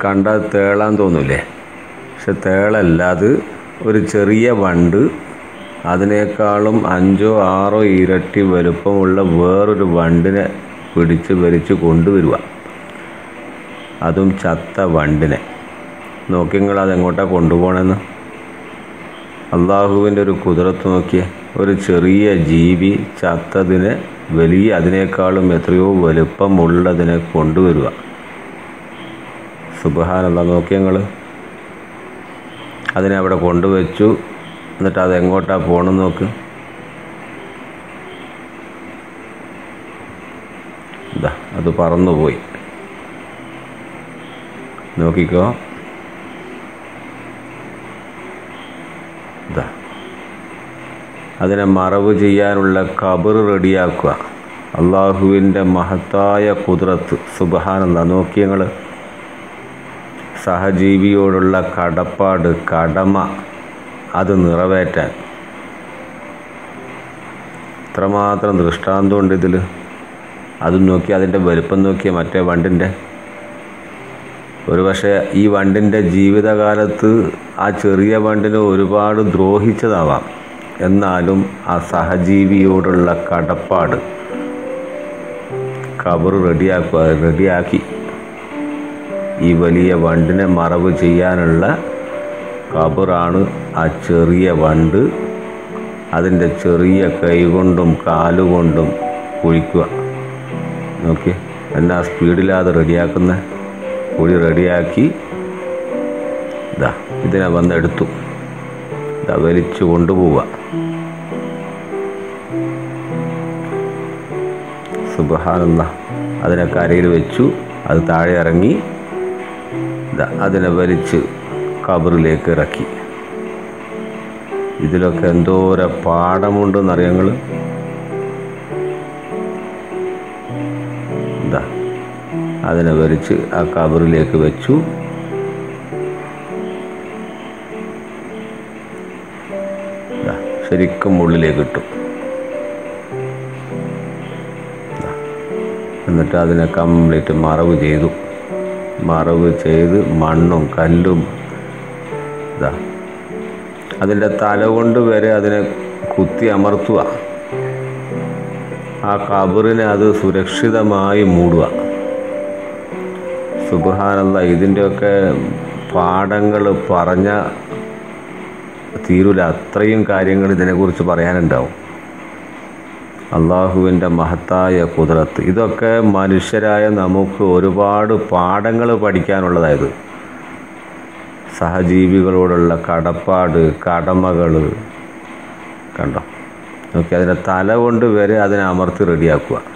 കണ്ടാൽ തേളാൻ തോന്നൂലേ പക്ഷെ തേളല്ല അത് ഒരു ചെറിയ വണ്ട് അതിനേക്കാളും അഞ്ചോ ആറോ ഇരട്ടി വലുപ്പമുള്ള വേറൊരു വണ്ടിനെ പിടിച്ച് വലിച്ച് കൊണ്ടുവരിക അതും ചത്ത വണ്ടിനെ നോക്കിങ്ങൾ അതെങ്ങോട്ടാണ് കൊണ്ടുപോകണമെന്ന് അള്ളാഹുവിൻ്റെ ഒരു കുതിരത്ത് നോക്കിയേ ഒരു ചെറിയ ജീവി ചത്തതിനെ വലിയ അതിനേക്കാളും എത്രയോ വലുപ്പമുള്ളതിനെ കൊണ്ടുവരിക സുബഹാനല്ല നോക്കിയങ്ങൾ അതിനെ അവിടെ കൊണ്ടുവച്ചു എന്നിട്ട് അത് എങ്ങോട്ടാ പോകണം നോക്ക് ഇതാ അത് പറന്നുപോയി നോക്കിക്കോ ഇതാ അതിനെ മറവ് ചെയ്യാനുള്ള കബർ റെഡിയാക്കുക അള്ളാഹുവിൻ്റെ മഹത്തായ കുതിരത്ത് സുബഹാനല്ല നോക്കിയങ്ങൾ സഹജീവിയോടുള്ള കടപ്പാട് കടമ അത് നിറവേറ്റാൻ ഇത്രമാത്രം ദൃഷ്ടാന്തമുണ്ട് ഇതിൽ അതും നോക്കി അതിൻ്റെ വലുപ്പം നോക്കിയ മറ്റേ വണ്ടിൻ്റെ ഒരു പക്ഷേ ഈ വണ്ടിൻ്റെ ജീവിതകാലത്ത് ആ ചെറിയ വണ്ടിനെ ഒരുപാട് ദ്രോഹിച്ചതാവാം എന്നാലും ആ സഹജീവിയോടുള്ള കടപ്പാട് കബർ റെഡിയാക്കുക റെഡിയാക്കി ഈ വലിയ വണ്ടിനെ മറവ് ചെയ്യാനുള്ള കബറാണ് ആ ചെറിയ വണ്ട് അതിൻ്റെ ചെറിയ കൈകൊണ്ടും കാലുകൊണ്ടും കുഴിക്കുക നോക്കി എന്നാ സ്പീഡിലാതെ റെഡിയാക്കുന്ന കുഴി റെഡിയാക്കി ഇതാ ഇതിനെ വന്നെടുത്തു ഇതാ വലിച്ചു കൊണ്ടുപോവുക സുബഹാനല്ല അതിനെ കരയിൽ വെച്ചു അത് താഴെ ഇറങ്ങി ഇതാ അതിനെ വലിച്ച് കബറിലേക്ക് ഇറക്കി ഇതിലൊക്കെ എന്തോര പാഠമുണ്ടെന്നറിയങ്ങൾ ഇതാ അതിനെ വലിച്ച് ആ കബറിലേക്ക് വെച്ചു ഇതാ ശരിക്കും ഉള്ളിലേക്ക് ഇട്ടു ഇതാ. എന്നിട്ട് അതിനെ കംപ്ലീറ്റ് മറവ് ചെയ്തു മറവ് ചെയ്ത് മണ്ണും കല്ലും ഇതാ അതിൻ്റെ തല കൊണ്ട് വരെ അതിനെ കുത്തി അമർത്തുക ആ കബറിനെ അത് സുരക്ഷിതമായി മൂടുക സുബഹാനല്ല ഇതിൻ്റെയൊക്കെ പാഠങ്ങൾ പറഞ്ഞ തീരൂല അത്രയും കാര്യങ്ങൾ ഇതിനെക്കുറിച്ച് പറയാനുണ്ടാവും അള്ളാഹുവിൻ്റെ മഹത്തായ കുതിരത്ത് ഇതൊക്കെ മനുഷ്യരായ നമുക്ക് ഒരുപാട് പാഠങ്ങൾ പഠിക്കാനുള്ളതായത് സഹജീവികളോടുള്ള കടപ്പാട് കടമകൾ കണ്ടോ നോക്കി അതിൻ്റെ തല കൊണ്ട് വരെ അതിനെ അമർത്തി റെഡിയാക്കുക